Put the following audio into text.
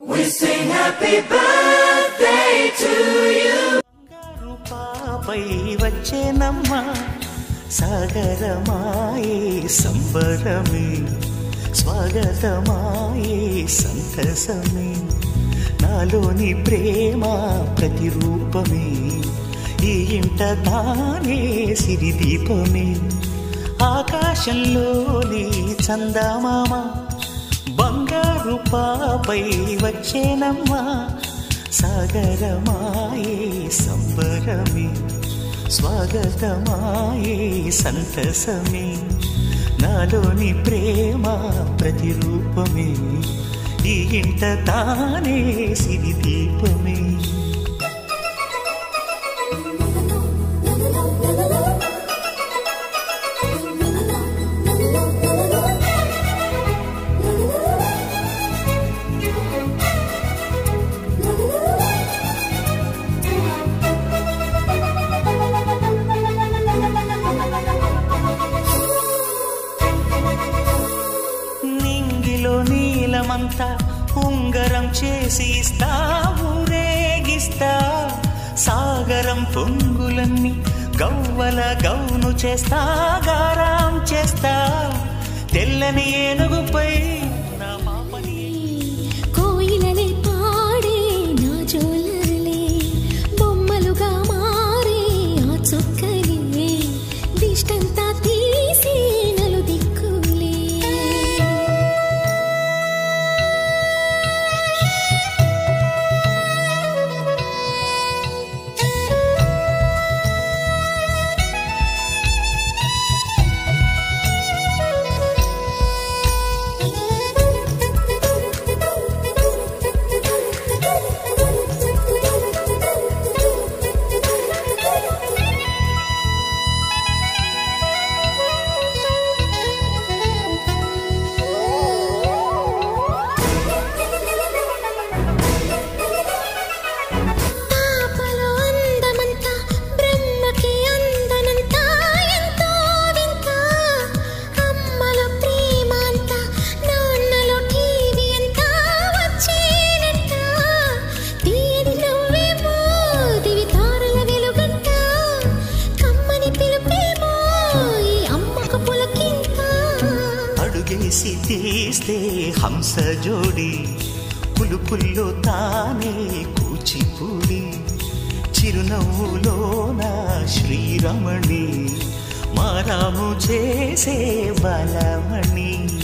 రూపాపై వచ్చేనమ్మ సాగరమాయే సంబరమే స్వాగతమాయే సంతసమే నాలోని ప్రేమ ప్రతిరూపమే ఈ ఇంట తానే సిరిదీపమే ఆకాశంలోని చందమామ బంగారు పాపై వచ్చేనమ్మా సాగరమాయే సంబరమే స్వాగతమాయే సంతసమే నాలోని ప్రేమ ప్రతిరూపమే ఈ ఇంట తానే సిరిదీపమే నింగిలో నీలమంతా ఉంగరం చేసి ఇస్తా ఊరేగిస్తా సాగరం పొంగులన్నీ గవ్వల గౌను చేస్తా గారాం చేస్తా తెల్లని ఏనుగుపై నా పాపని కోయిలలే పాడే నా జోలర్లే బొమ్మలుగా మారే ఆ చుక్కలే దిష్టంతా తీసి నలు దిక్కులే పాపలో అందమంతా బ్రహ్మకి అందనంతా ఎంతో వింత అమ్మలో ప్రేమ అంతా నాన్నలో టీవీ అంతా వచ్చేనంట తీయని నవ్వేమో దివి తారల వెలుగంట కమ్మని పిలుపేమో ఈ అమ్మకు పులకింత అడుగేసి తీస్తే హంస జోడి పులుపుల్లో తానే కూచిపూడి చిరునవ్వులోన శ్రీరమణి మారాము చేసే బలమణి